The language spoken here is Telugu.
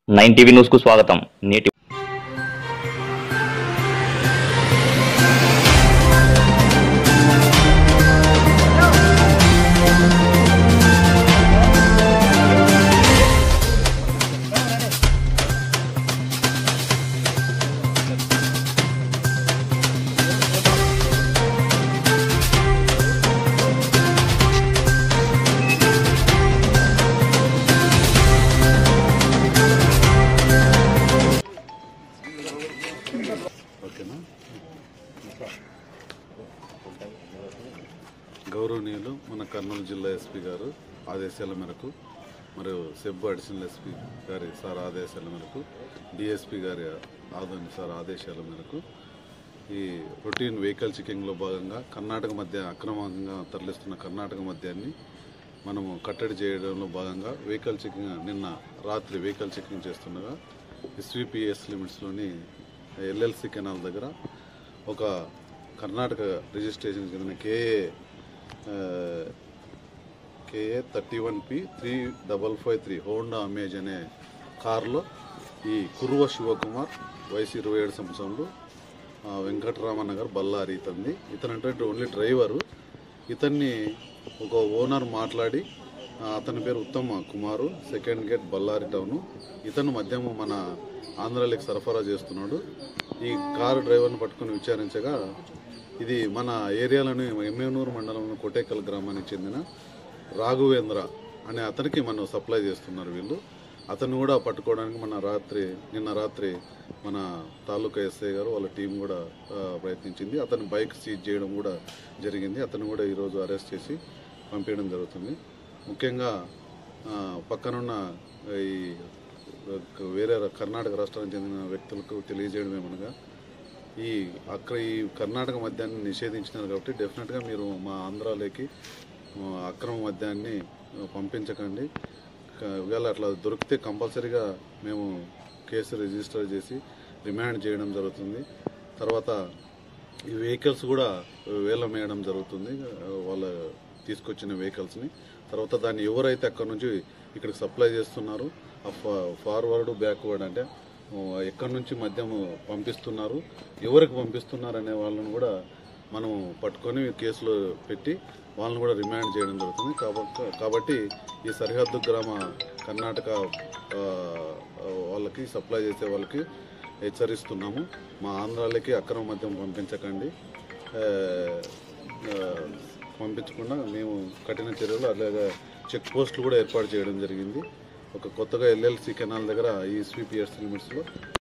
నైన్ టీవీ న్యూస్ కు స్వాగతం నేటి ఓకేనా గౌరవనీయులు మన కర్నూలు జిల్లా ఎస్పీ గారు ఆదేశాల మేరకు మరియు సెబ్బు అడిషనల్ ఎస్పీ గారి సార్ ఆదేశాల మేరకు డిఎస్పీ గారి ఆదోని సార్ ఆదేశాల మేరకు ఈ రొటీన్ వెహికల్ చెకింగ్లో భాగంగా కర్ణాటక మధ్య అక్రమంగా తరలిస్తున్న కర్ణాటక మద్యాన్ని మనము కట్టడి చేయడంలో భాగంగా వెహికల్ చెకింగ్ నిన్న రాత్రి వెహికల్ చెకింగ్ చేస్తుండగా ఎస్విపిఎస్ లిమిట్స్లోని ఎల్ఎల్సి కెనాల్ దగ్గర ఒక కర్ణాటక రిజిస్ట్రేషన్ చెందిన KA KA thirty one P three double five three Honda Amaze అనే కారులో ఈ కురువ శివకుమార్ వయసు ఇరవై ఏడు సంవత్సరంలో ఆ, వెంకటరామన్న గారు బళ్ళారి ఇతంది ఇతను అంటే ఓన్లీ డ్రైవరు ఇతన్ని ఒక ఓనర్ మాట్లాడి ఆ, అతని పేరు Uttam Kumar second gate Ballari town ఇతను మద్యం మన ఆంధ్రాలోకి సరఫరా చేస్తున్నాడు ఈ కారు డ్రైవర్ని పట్టుకొని విచారించగా ఇది మన ఏరియాలోని ఎమ్మెనూరు మండలంలో కోటేకల్ గ్రామానికి చెందిన రాఘవేంద్ర అనే అతనికి మనం సప్లై చేస్తున్నారు వీళ్ళు అతను కూడా పట్టుకోవడానికి మన రాత్రి నిన్న రాత్రి మన తాలూకా ఎస్ఐ గారు వాళ్ళ టీం కూడా ఆ, ప్రయత్నించింది అతని బైక్ సీజ్ చేయడం కూడా జరిగింది అతను కూడా ఈరోజు అరెస్ట్ చేసి పంపించడం జరుగుతుంది ముఖ్యంగా ఆ, పక్కనున్న ఈ వేరే కర్ణాటక రాష్ట్రానికి చెందిన వ్యక్తులకు తెలియజేయడం ఏమనగా ఈ అక్కడ ఈ కర్ణాటక మద్యాన్ని నిషేధించినారు కాబట్టి డెఫినెట్గా మీరు మా ఆంధ్రాలోకి ఆ, అక్రమ మద్యాన్ని ఆ, పంపించకండి క- ఒకవేళ అట్లా దొరికితే కంపల్సరీగా మేము కేసు రిజిస్టర్ చేసి రిమాండ్ చేయడం జరుగుతుంది తర్వాత ఈ వెహికల్స్ కూడా వేలం వేయడం జరుగుతుంది ఆ, వాళ్ళ తీసుకొచ్చిన వెహికల్స్ని తర్వాత దాన్ని ఎవరైతే అక్కడ నుంచి ఇక్కడికి సప్లై చేస్తున్నారు ఆ ఫా- ఫార్వర్డ్ బ్యాక్వర్డ్ అంటే ఆ, ఎక్కడి నుంచి మద్యం పంపిస్తున్నారు ఎవరికి పంపిస్తున్నారు అనే వాళ్ళని కూడా మనం పట్టుకొని కేసులో పెట్టి వాళ్ళని కూడా రిమాండ్ చేయడం జరుగుతుంది కాబట్టి కాబట్టి ఈ సరిహద్దు గ్రామ కర్ణాటక ఆ, వాళ్ళకి సప్లై చేసే వాళ్ళకి హెచ్చరిస్తున్నాము మా ఆంధ్రాలకి అక్రమ మద్యం పంపించకండి ఆ, ఆ, పంపించకుండా మేము కఠిన చర్యలు అలాగే చెక్ పోస్టులు కూడా ఏర్పాటు చేయడం జరిగింది ఒక కొత్తగా ఎల్ఎల్సి కెనాల్ దగ్గర ఈ స్వీపిఎస్ లిమిట్స్లో